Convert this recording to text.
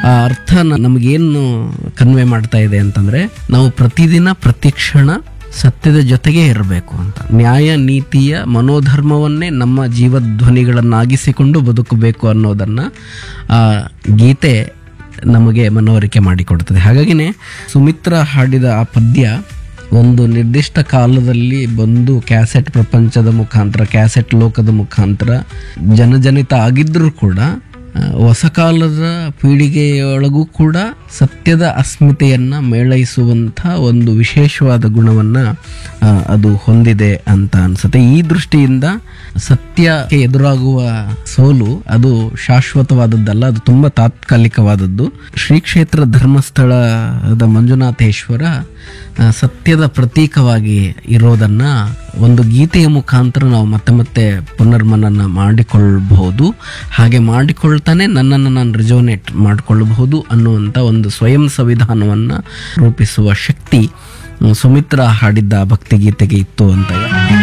ಆ ಅರ್ಥ ನ- ನಮಗೇನು ಕನ್ವೆ ಮಾಡ್ತಾ ಇದೆ ಅಂತಂದ್ರೆ ನಾವು ಪ್ರತಿದಿನ ಪ್ರತಿಕ್ಷಣ ಸತ್ಯದ ಜೊತೆಗೆ ಇರಬೇಕು ಅಂತ ನ್ಯಾಯ ನೀತಿಯ ಮನೋಧರ್ಮವನ್ನೇ ನಮ್ಮ ಜೀವಧ್ವನಿಗಳನ್ನಾಗಿಸಿಕೊಂಡು ಬದುಕಬೇಕು ಅನ್ನೋದನ್ನ ಆ ಗೀತೆ ನಮಗೆ ಮನವರಿಕೆ ಮಾಡಿಕೊಡ್ತದೆ ಹಾಗಾಗಿನೇ ಸುಮಿತ್ರ ಹಾಡಿದ ಆ ಪದ್ಯ ಒಂದು ನಿರ್ದಿಷ್ಟ ಕಾಲದಲ್ಲಿ ಬಂದು ಕ್ಯಾಸೆಟ್ ಪ್ರಪಂಚದ ಮುಖಾಂತರ ಕ್ಯಾಸೆಟ್ ಲೋಕದ ಮುಖಾಂತರ ಜನಜನಿತ ಆಗಿದ್ರೂ ಕೂಡ ಆ, ಹೊಸ ಕಾಲದ ಪೀಳಿಗೆಯೊಳಗೂ ಕೂಡ ಸತ್ಯದ ಅಸ್ಮಿತೆಯನ್ನ ಮೇಳೈಸುವಂಥ ಒಂದು ವಿಶೇಷವಾದ ಗುಣವನ್ನ ಆ, ಅದು ಹೊಂದಿದೆ ಅಂತ ಅನ್ಸುತ್ತೆ ಈ ದೃಷ್ಟಿಯಿಂದ ಸತ್ಯಕ್ಕೆ ಎದುರಾಗುವ ಸೋಲು ಅದು ಶಾಶ್ವತವಾದದ್ದಲ್ಲ ಅದು ತುಂಬಾ ತಾತ್ಕಾಲಿಕವಾದದ್ದು ಶ್ರೀ ಕ್ಷೇತ್ರ ಧರ್ಮಸ್ಥಳದ ಮಂಜುನಾಥೇಶ್ವರ ಆ, ಸತ್ಯದ ಪ್ರತೀಕವಾಗಿ ಇರೋದನ್ನ ಒಂದು ಗೀತೆಯ ಮುಖಾಂತರ ನಾವು ಮತ್ತೆ ಮತ್ತೆ ಪುನರ್ಮನನ ಮಾಡಿಕೊಳ್ಳಬಹುದು ಹಾಗೆ ಮಾಡಿಕೊಳ್ತಾನೆ ನನ್ನನ್ನು ನಾನು ರಿಜೋನೇಟ್ ಮಾಡಿಕೊಳ್ಳಬಹುದು ಅನ್ನುವಂಥ ಒಂದು ಸ್ವಯಂ ಸಂವಿಧಾನವನ್ನ ರೂಪಿಸುವ ಶಕ್ತಿ ಆ, ಸುಮಿತ್ರ ಹಾಡಿದ್ದ ಭಕ್ತಿಗೀತೆಗೆ ಇತ್ತು ಅಂತ